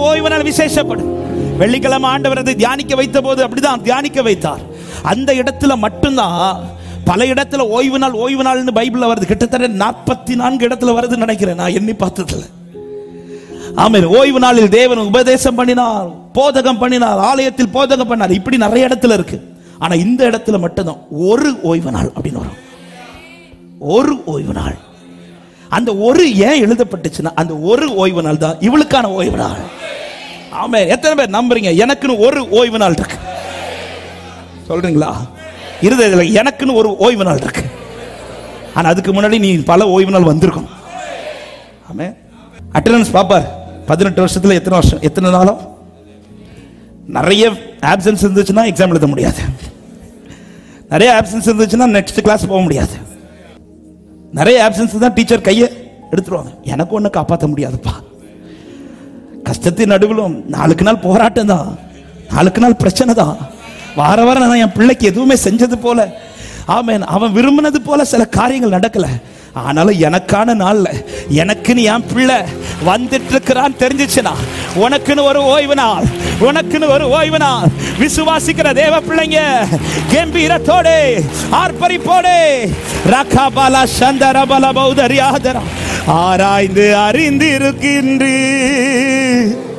ஓய்வு நாள் விசேஷப்படும் வெள்ளிக்கிழமை ஆண்டவர் அதை தியானிக்க வைத்த போது அப்படிதான் தியானிக்க வைத்தார் அந்த இடத்துல மட்டும்தான் பல இடத்துல ஓய்வு நாள் ஓய்வு நாள்னு பைபிள்ல வருது கிட்டத்தட்ட நாற்பத்தி நான்கு இடத்துல வருதுன்னு நினைக்கிறேன் நான் எண்ணி பார்த்ததுல ஆமென் ஓய்வு நாளில் தேவன் உபதேசம் பண்ணினார் போதகம் பண்ணினார் ஆலயத்தில் போதகம் பண்ணார் இப்படி நிறைய இடத்துல இருக்கு ஆனா இந்த இடத்துல மட்டும்தான் ஒரு ஓய்வு நாள் அப்படின்னு வரும் ஒரு ஓய்வு நாள் அந்த ஒரு ஏன் எழுதப்பட்டுச்சுன்னா அந்த ஒரு ஓய்வு நாள் தான் இவளுக்கான ஓய்வு நாள் ஆமே எத்தனை பேர் நம்புறீங்க எனக்குன்னு ஒரு ஓய்வு நாள் இருக்கு சொல்றீங்களா இருதயத்தில் எனக்குன்னு ஒரு ஓய்வு நாள் இருக்கு ஆனா அதுக்கு முன்னாடி நீ பல ஓய்வு நாள் வந்திருக்கும் ஆமே அட்டண்டன்ஸ் பாப்பார் பதினெட்டு வருஷத்துல எத்தனை வருஷம் எத்தனை நாளும் நிறைய ஆப்சன்ஸ் இருந்துச்சுன்னா எக்ஸாம் எழுத முடியாது நிறைய ஆப்சன்ஸ் இருந்துச்சுன்னா நெக்ஸ்ட் கிளாஸ் போக முடியாது நிறைய ஆப்சன்ஸ் தான் டீச்சர் கையை எடுத்துருவாங்க எனக்கு ஒன்றும் காப்பாற்ற முடியாதுப்பா கஷ்டத்தின் நடுவிலும் நாளுக்கு நாள் போராட்டம் தான் நாளுக்கு நாள் பிரச்சனை தான் வார வாரம் நான் என் பிள்ளைக்கு எதுவுமே செஞ்சது போல ஆமென் அவன் விரும்பினது போல சில காரியங்கள் நடக்கல ஆனாலும் எனக்கான நாள்ல எனக்குன்னு என் பிள்ளை வந்துட்டு இருக்கிறான்னு தெரிஞ்சிச்சுனா உனக்குன்னு ஒரு ஓய்வு நாள் உனக்குன்னு ஒரு ஓய்வு நாள் விசுவாசிக்கிற தேவ பிள்ளைங்க கம்பீரத்தோடு ஆர்ப்பரிப்போடு ரகாபாலா சந்தரபல பௌதரியாதரா ஆராய்ந்து அறிந்திருக்கின்றீ